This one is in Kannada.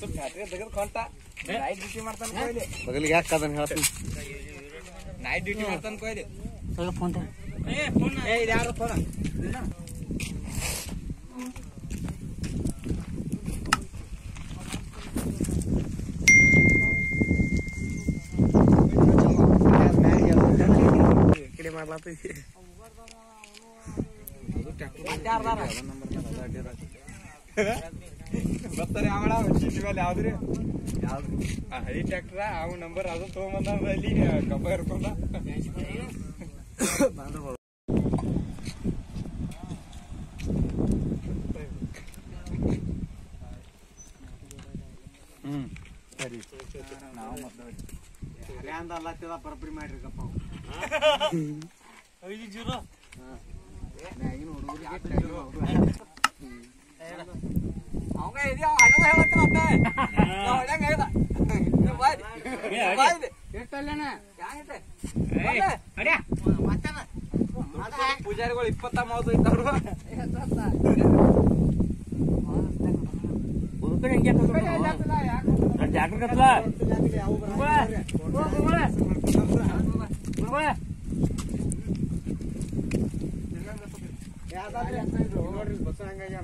ಸ್ವಲ್ಪ ಫ್ಯಾಕ್ಟ್ರಿ ತೆಗೆದು ಕೊಂಟ ನೈಟ್ ಡ್ಯೂಟಿ ಮಾಡ್ತಾನ ಕೊಯ್ಲಿ ಬಗಲಿಗೆ ಯಾಕೆ ಅದನ್ನ ಹೇಳ್ತೀನಿ ನೈಟ್ ಡ್ಯೂಟಿ ಮಾಡ್ತಾನ ಕೊಯ್ಲಿ ಫೋನ್ ಏ ಇದು ಯಾರು ಫೋನ್ ಕಡೆ ಮಾಡ್ಲಾತೈತಿ ಬರ್ತಾರೆ ಅವಳ ಚೀಟಿ ಮೇಲೆ ಯಾವ್ದ್ರಿ ಯಾವ್ದು ಆ ಹಳಿ ಟ್ರ್ಯಾಕ್ಟರ್ ಅವ್ ನಂಬರ್ ಅದು ತಗೊಂಬಂದ ಅಲ್ಲಿ ಕಬ್ಬ ಇರ್ಕೊಂಡ ಹ್ಮ್ ನಾವು ಮತ್ತೆ ಅಲ್ಲತ್ತಿದ ಪರಪರಿ ಮಾಡ್ರಿಕಪ್ಪ ಅವಂಗ ಇದೆಯಾ ಅಣ್ಣ ಹೇಳತ್ತ ಮತ್ತೆ ಹೊಡ್ಯಂಗ ಹೇಳ್ದ ಪೂಜಾರಿಗಳು ಇಪ್ಪತ್ತ ಮೂವತ್ತು ಇದ್ದವ್ರು ನೋಡ್ರಿ ಬಸ್ ಹಂಗಾಗ್ಯಾನ